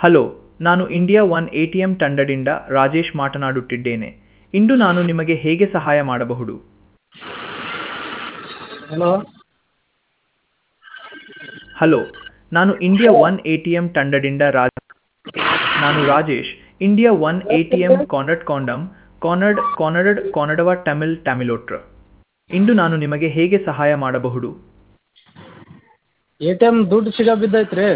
hello ನಾನು India one A T M ತಂಡದಿಂದ ರಾಜೇಶ್ ಮಾತನಾಡುತ್ತಿದ್ದೇನೆ ಇಂದು ನಾನು ನಿಮಗೆ ಹೇಗೆ ಸಹಾಯ ಮಾಡಬಹುದು ಹಲೋ ಹಲೋ ನಾನು India one A T M ತಂಡದಿಂದ ರಾಜ್ ನಾನು Rajesh India one A T M ಕಾನಡ್ ಕಾಂಡಮ್ ಕಾನಡ್ ಕಾನಡಡ್ ಕಾನಡವ ತಮಿಳ್ ತಮಿಳೋಟ್ರ ಇಂದು ನಾನು ನಿಮಗೆ ಹೇಗೆ ಸಹಾಯ ಮಾಡಬಹುದು ಎ ಟಿ ಎಮ್ ದುಡ್ಡು ಸಿಗೋ ಬಿದ್ದೈತ್ರಿ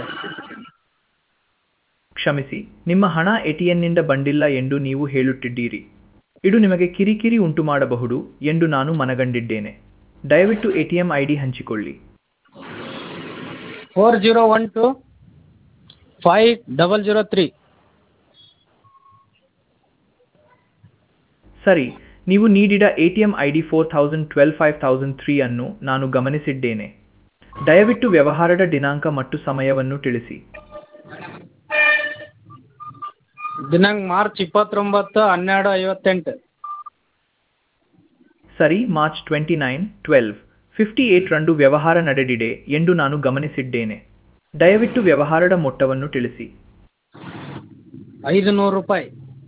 ಕ್ಷಮಿಸಿ ನಿಮ್ಮ ಹಣ ಎ ಟಿ ಎನ್ನಿಂದ ಬಂದಿಲ್ಲ ಎಂದು ನೀವು ಹೇಳುತ್ತಿದ್ದೀರಿ ಇದು ನಿಮಗೆ ಕಿರಿಕಿರಿ ಉಂಟು ಮಾಡಬಹುದು ಎಂದು ನಾನು ಮನಗಂಡಿದ್ದೇನೆ ದಯವಿಟ್ಟು A T M I D ಹಂಚಿಕೊಳ್ಳಿ four zero one two five double zero three ಸರಿ ನೀವು ನೀಡಿದ A T M I D four thousand twelve five thousand three ಅನ್ನು ನಾನು ಗಮನಿಸಿದ್ದೇನೆ ದಯವಿಟ್ಟು ವ್ಯವಹಾರದ ದಿನಾಂಕ ಮತ್ತು ಸಮಯವನ್ನು ತಿಳಿಸಿ ದಿನಾಂಕ ಮಾರ್ಚ್ ಇಪ್ಪತ್ತೊಂಬತ್ತು ಹನ್ನೆರಡು ಐವತ್ತೆಂಟು ಸರಿ March twenty nine twelve fifty eight ರಂದು ವ್ಯವಹಾರ ನಡೆದಿದೆ ಎಂದು ನಾನು ಗಮನಿಸಿದ್ದೇನೆ ದಯವಿಟ್ಟು ವ್ಯವಹಾರದ ಮೊತ್ತವನ್ನು ತಿಳಿಸಿ ಐದು ನೂರು ರೂಪಾಯಿ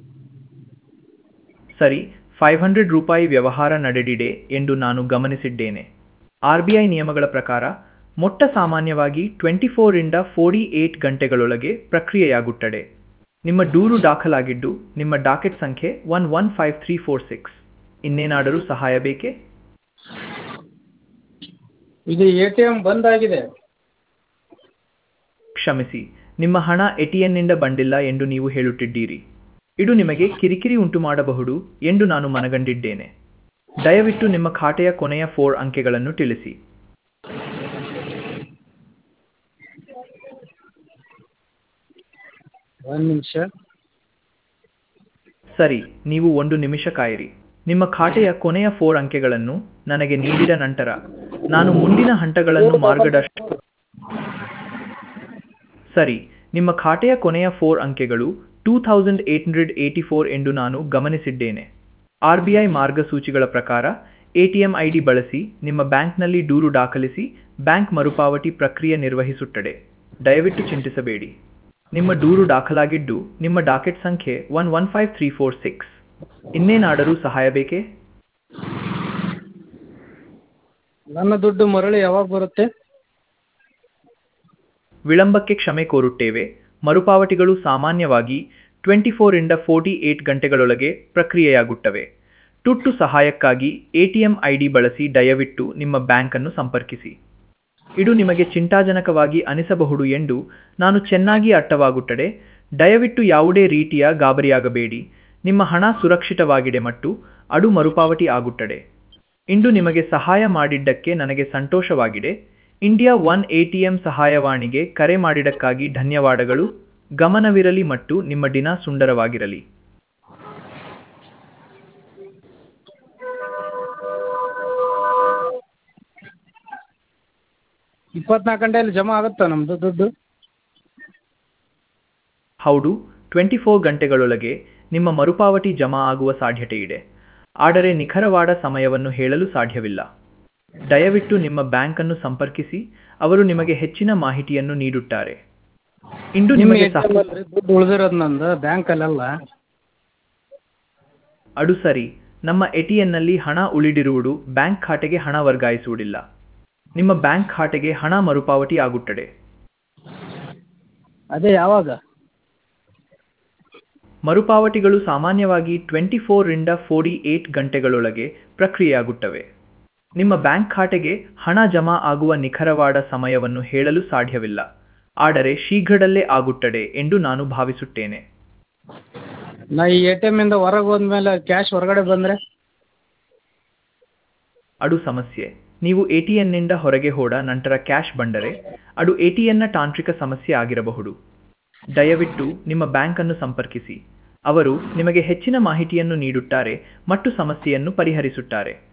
ಸರಿ ಫೈವ್ ಹಂಡ್ರೆಡ್ ರೂಪಾಯಿ ವ್ಯವಹಾರ ನಡೆದಿದೆ ಎಂದು ನಾನು ಗಮನಿಸಿದ್ದೇನೆ ಆರ್ ಬಿ ಐ ನಿಯಮಗಳ ಪ್ರಕಾರ ಮೊಟ್ಟ ಸಾಮಾನ್ಯವಾಗಿ ಟ್ವೆಂಟಿ ಫೋರಿಂದ ಫೋರ್ಟಿ ಏಟ್ ಗಂಟೆಗಳೊಳಗೆ ಪ್ರಕ್ರಿಯೆಯಾಗುತ್ತದೆ ನಿಮ್ಮ ದೂರು ದಾಖಲಾಗಿದ್ದು ನಿಮ್ಮ ಡಾಕೆಟ್ ಸಂಖ್ಯೆ one one five three four six ಇನ್ನೇನಾದರೂ ಸಹಾಯ ಬೇಕೇ ಇದು ಎ ಟಿ ಎಮ್ ಬಂದಾಗಿದೆ ಕ್ಷಮಿಸಿ ನಿಮ್ಮ ಹಣ ಎಟಿಎನ್ನಿಂದ ಬಂದಿಲ್ಲ ಎಂದು ನೀವು ಹೇಳುತ್ತಿದ್ದೀರಿ ಇದು ನಿಮಗೆ ಕಿರಿಕಿರಿ ಉಂಟು ಮಾಡಬಹುದು ಎಂದು ನಾನು ಮನಗಂಡಿದ್ದೇನೆ ದಯವಿಟ್ಟು ನಿಮ್ಮ ಖಾತೆಯ ಕೊನೆಯ ಫೋರ್ ಅಂಕೆಗಳನ್ನು ತಿಳಿಸಿ ಒಂದು ನಿಮಿಷ ಸರಿ ನೀವು ಒಂದು ನಿಮಿಷ ಕಾಯಿರಿ ನಿಮ್ಮ ಖಾತೆಯ ಕೊನೆಯ ಫೋರ್ ಅಂಕೆಗಳನ್ನು ನನಗೆ ನೀಡಿದ ನಂತರ ನಾನು ಮುಂದಿನ ಹಂತಗಳನ್ನು ಮಾರ್ಗದರ್ಶ ಸರಿ ನಿಮ್ಮ ಖಾತೆಯ ಕೊನೆಯ ಫೋರ್ ಅಂಕೆಗಳು two thousand eight hundred eighty four ಎಂದು ನಾನು ಗಮನಿಸಿದ್ದೇನೆ ಆರ್ ಬಿ ಐ ಮಾರ್ಗಸೂಚಿಗಳ ಪ್ರಕಾರ A T M I D ಬಳಸಿ ನಿಮ್ಮ ಬ್ಯಾಂಕ್ನಲ್ಲಿ ದೂರು ದಾಖಲಿಸಿ ಬ್ಯಾಂಕ್ ಮರುಪಾವತಿ ಪ್ರಕ್ರಿಯೆ ನಿರ್ವಹಿಸುತ್ತದೆ ದಯವಿಟ್ಟು ಚಿಂತಿಸಬೇಡಿ ನಿಮ್ಮ ದೂರು ದಾಖಲಾಗಿದ್ದು ನಿಮ್ಮ ಡಾಕೆಟ್ ಸಂಖ್ಯೆ one one five three four six ಇನ್ನೇನಾದರೂ ಸಹಾಯ ಬೇಕೇ ನನ್ನ ದುಡ್ಡು ಮರಳಿ ಯಾವಾಗ ಬರುತ್ತೆ ವಿಳಂಬಕ್ಕೆ ಕ್ಷಮೆ ಕೋರುತ್ತೇವೆ ಮರುಪಾವತಿಗಳು ಸಾಮಾನ್ಯವಾಗಿ ಟ್ವೆಂಟಿ ಫೋರಿಂದ ಫೋರ್ಟಿ ಏಟ್ ಗಂಟೆಗಳೊಳಗೆ ಪ್ರಕ್ರಿಯೆಯಾಗುತ್ತವೆ ತುರ್ತು ಸಹಾಯಕ್ಕಾಗಿ ಎಟಿಎಂ ಐ ಡಿ ಬಳಸಿ ದಯವಿಟ್ಟು ನಿಮ್ಮ ಬ್ಯಾಂಕನ್ನು ಸಂಪರ್ಕಿಸಿ ಇದು ನಿಮಗೆ ಚಿಂತಾಜನಕವಾಗಿ ಅನಿಸಬಹುದು ಎಂದು ನಾನು ಚೆನ್ನಾಗಿ ಅರ್ಥವಾಗುತ್ತದೆ ದಯವಿಟ್ಟು ಯಾವುದೇ ರೀತಿಯ ಗಾಬರಿಯಾಗಬೇಡಿ ನಿಮ್ಮ ಹಣ ಸುರಕ್ಷಿತವಾಗಿದೆ ಮತ್ತು ಅದು ಮರುಪಾವತಿ ಆಗುತ್ತದೆ ಇಂದು ನಿಮಗೆ ಸಹಾಯ ಮಾಡಿದ್ದಕ್ಕೆ ನನಗೆ ಸಂತೋಷವಾಗಿದೆ India one A T M ಸಹಾಯವಾಣಿಗೆ ಕರೆ ಮಾಡಿದ್ದಕ್ಕಾಗಿ ಧನ್ಯವಾದಗಳು ಗಮನವಿರಲಿ ಮತ್ತು ನಿಮ್ಮ ದಿನ ಸುಂದರವಾಗಿರಲಿ ಇಪ್ಪತ್ನಾಲ್ಕು ಗಂಟೆಯಲ್ಲಿ ಜಮಾ ಆಗುತ್ತಾ ನಮ್ಮದು ದುಡ್ಡು ಹೌದು ಟ್ವೆಂಟಿ ಫೋರ್ ಗಂಟೆಗಳೊಳಗೆ ನಿಮ್ಮ ಮರುಪಾವತಿ ಜಮಾ ಆಗುವ ಸಾಧ್ಯತೆ ಇದೆ ಆದರೆ ನಿಖರವಾದ ಸಮಯವನ್ನು ಹೇಳಲು ಸಾಧ್ಯವಿಲ್ಲ ದಯವಿಟ್ಟು ನಿಮ್ಮ ಬ್ಯಾಂಕನ್ನು ಸಂಪರ್ಕಿಸಿ ಅವರು ನಿಮಗೆ ಹೆಚ್ಚಿನ ಮಾಹಿತಿಯನ್ನು ನೀಡುತ್ತಾರೆ ಇಂದು ನಿಮ್ಮ ನಿಮಗೆ ಎ ಸಹ ಟಿ ಎಮ್ ದುಡ್ಡು ಉಳಿದಿರೋದು ನಂದು ಬ್ಯಾಂಕಲ್ಲೆಲ್ಲ ಅದು ಸರಿ ನಮ್ಮ ಎಟಿಎನ್ನಲ್ಲಿ ಹಣ ಉಳಿದಿರುವುದು ಬ್ಯಾಂಕ್ ಖಾತೆಗೆ ಹಣ ವರ್ಗಾಯಿಸುವುದಿಲ್ಲ ನಿಮ್ಮ ಬ್ಯಾಂಕ್ ಖಾತೆಗೆ ಹಣ ಮರುಪಾವತಿ ಆಗುತ್ತದೆ ಅದೇ ಯಾವಾಗ ಮರುಪಾವತಿಗಳು ಸಾಮಾನ್ಯವಾಗಿ ಟ್ವೆಂಟಿ ಫೋರ್ರಿಂದ ಫೋರ್ಟಿ ಏಟ್ ಗಂಟೆಗಳೊಳಗೆ ಪ್ರಕ್ರಿಯೆಯಾಗುತ್ತವೆ ನಿಮ್ಮ ಬ್ಯಾಂಕ್ ಖಾತೆಗೆ ಹಣ ಜಮಾ ಆಗುವ ನಿಖರವಾದ ಸಮಯವನ್ನು ಹೇಳಲು ಸಾಧ್ಯವಿಲ್ಲ ಆದರೆ ಶೀಘ್ರದಲ್ಲೇ ಆಗುತ್ತದೆ ಎಂದು ನಾನು ಭಾವಿಸುತ್ತೇನೆ ನಾ ಈ ಎ ಟಿ ಎಮ್ಮಿಂದ ಹೊರಗೆ ಹೋದ್ಮೇಲೆ ಕ್ಯಾಶ್ ಹೊರಗಡೆ ಬಂದರೆ ಅದು ಸಮಸ್ಯೆ ನೀವು ಎ ಟಿ ಎನ್ನಿಂದ ಹೊರಗೆ ಹೋದ ನಂತರ ಕ್ಯಾಶ್ ಬಂದರೆ ಅದು ಎ ಟಿ ಎನ್ನ ತಾಂತ್ರಿಕ ಸಮಸ್ಯೆ ಆಗಿರಬಹುದು ದಯವಿಟ್ಟು ನಿಮ್ಮ ಬ್ಯಾಂಕನ್ನು ಸಂಪರ್ಕಿಸಿ ಅವರು ನಿಮಗೆ ಹೆಚ್ಚಿನ ಮಾಹಿತಿಯನ್ನು ನೀಡುತ್ತಾರೆ ಮತ್ತು ಸಮಸ್ಯೆಯನ್ನು ಪರಿಹರಿಸುತ್ತಾರೆ